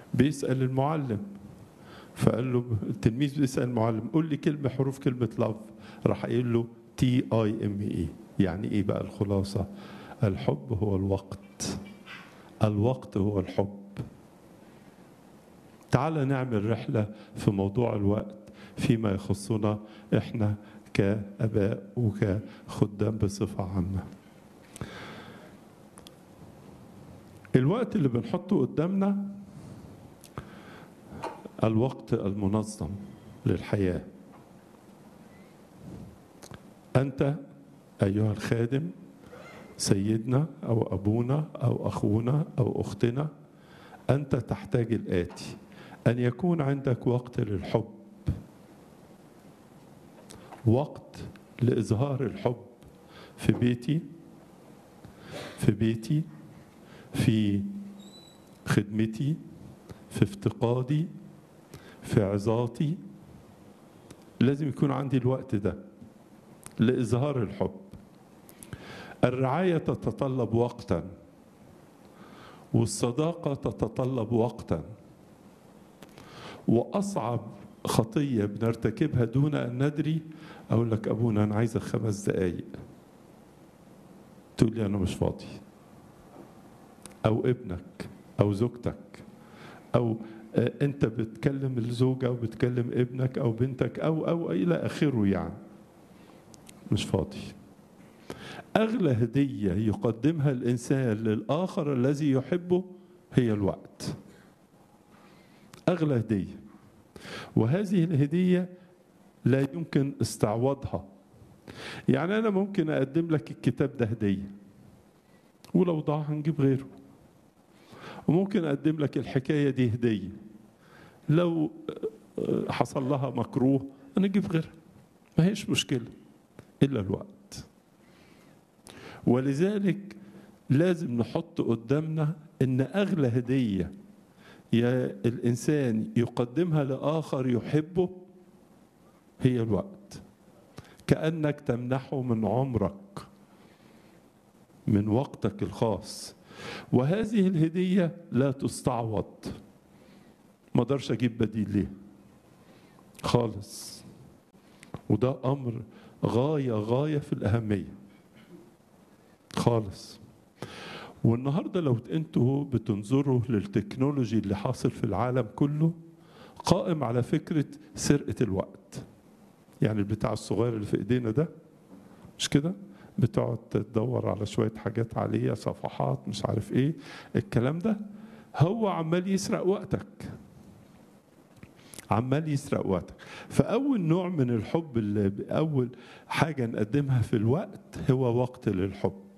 بيسأل المعلم فقال له التلميذ بيسأل المعلم قول لي كلمة حروف كلمة لاف راح قايل له تي اي ام اي يعني ايه بقى الخلاصة الحب هو الوقت الوقت هو الحب تعال نعمل رحلة في موضوع الوقت فيما يخصنا احنا كاباء وكخدام بصفه عامه الوقت اللي بنحطه قدامنا الوقت المنظم للحياه انت ايها الخادم سيدنا او ابونا او اخونا او اختنا انت تحتاج الاتي ان يكون عندك وقت للحب وقت لإظهار الحب في بيتي في بيتي في خدمتي في افتقادي في عظاتي لازم يكون عندي الوقت ده لإظهار الحب الرعاية تتطلب وقتا والصداقة تتطلب وقتا وأصعب خطية بنرتكبها دون أن ندري أقول لك أبونا أنا عايزك خمس دقايق تقول لي أنا مش فاضي أو ابنك أو زوجتك أو أنت بتكلم الزوجة وبتكلم ابنك أو بنتك أو أو إلى آخره يعني مش فاضي أغلى هدية يقدمها الإنسان للآخر الذي يحبه هي الوقت أغلى هدية وهذه الهدية لا يمكن استعوضها يعني أنا ممكن أقدم لك الكتاب ده هدية ولو ضاع هنجيب غيره وممكن أقدم لك الحكاية دي هدية لو حصل لها مكروه نجيب غيرها ما هيش مشكلة إلا الوقت ولذلك لازم نحط قدامنا إن أغلى هدية يا الإنسان يقدمها لآخر يحبه هي الوقت كأنك تمنحه من عمرك من وقتك الخاص وهذه الهدية لا تستعوض ما اقدرش اجيب بديل ليه خالص وده امر غايه غايه في الاهميه خالص والنهارده لو انتوا بتنظروا للتكنولوجي اللي حاصل في العالم كله قائم على فكره سرقه الوقت يعني البتاع الصغير اللي في ايدينا ده مش كده بتقعد تدور على شويه حاجات عليه صفحات مش عارف ايه الكلام ده هو عمال يسرق وقتك عمال يسرق وقتك فأول نوع من الحب اللي أول حاجة نقدمها في الوقت هو وقت للحب